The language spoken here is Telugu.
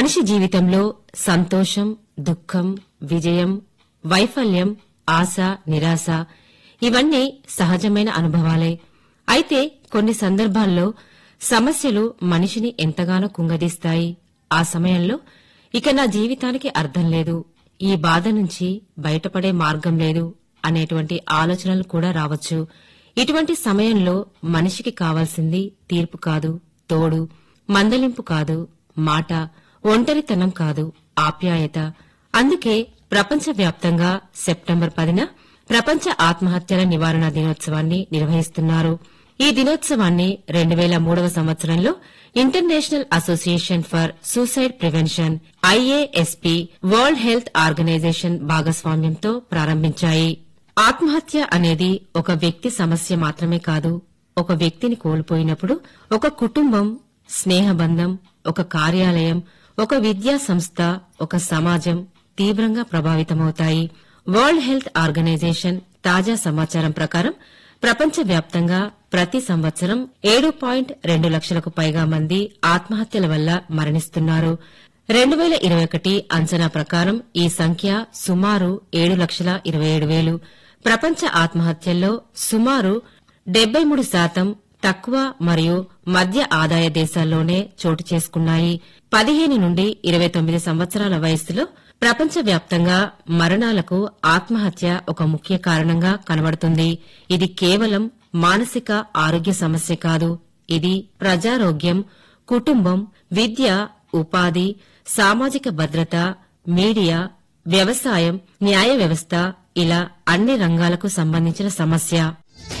మనిషి జీవితంలో సంతోషం దుఃఖం విజయం వైఫల్యం ఆశ నిరాశ ఇవన్నీ సహజమైన అనుభవాలే అయితే కొన్ని సందర్భాల్లో సమస్యలు మనిషిని ఎంతగానో కుంగదీస్తాయి ఆ సమయంలో ఇక నా జీవితానికి అర్థం లేదు ఈ బాధ నుంచి బయటపడే మార్గం లేదు అనేటువంటి ఆలోచనలు కూడా రావచ్చు ఇటువంటి సమయంలో మనిషికి కావాల్సింది తీర్పు కాదు తోడు మందలింపు కాదు మాట ఒంటరితనం కాదు ఆప్యాయత అందుకే ప్రపంచవ్యాప్తంగా సెప్టెంబర్ పదిన ప్రపంచ ఆత్మహత్యల నివారణ దినోత్సవాన్ని నిర్వహిస్తున్నారు ఈ దినోత్సవాన్ని రెండు వేల మూడవ సంవత్సరంలో international association for suicide prevention IASP world health organisation భాగస్వామ్యంతో ప్రారంభించాయి ఆత్మహత్య అనేది ఒక వ్యక్తి సమస్య మాత్రమే కాదు ఒక వ్యక్తిని కోల్పోయినప్పుడు ఒక కుటుంబం స్నేహబంధం ఒక కార్యాలయం ఒక విద్యా సంస్థ ఒక సమాజం తీవ్రంగా ప్రభావితమవుతాయి వరల్డ్ హెల్త్ ఆర్గనైజేషన్ తాజా సమాచారం ప్రకారం ప్రపంచవ్యాప్తంగా ప్రతి సంవత్సరం ఏడు పాయింట్ రెండు లక్షలకు పైగా మంది ఆత్మహత్యల వల్ల మరణిస్తున్నారు రెండు వేల ఇరవై ఒకటి అంచనా ప్రకారం ఈ సంఖ్య సుమారు ఏడు లక్షల ఇరవై ఏడు వేలు ప్రపంచ ఆత్మహత్యల్లో సుమారు డెబ్బై మూడు శాతం తక్కువ మరియు మధ్య ఆదాయ దేశాల్లోనే చోటు చేసుకున్నాయి పదిహేను నుండి ఇరవై తొమ్మిది సంవత్సరాల వయస్సులో ప్రపంచవ్యాప్తంగా మరణాలకు ఆత్మహత్య ఒక ముఖ్య కారణంగా కనబడుతుంది ఇది కేవలం మానసిక ఆరోగ్య సమస్య కాదు ఇది ప్రజారోగ్యం కుటుంబం విద్య ఉపాధి సామాజిక భద్రత మీడియా వ్యవసాయం న్యాయ వ్యవస్థ ఇలా అన్ని రంగాలకు సంబంధించిన సమస్య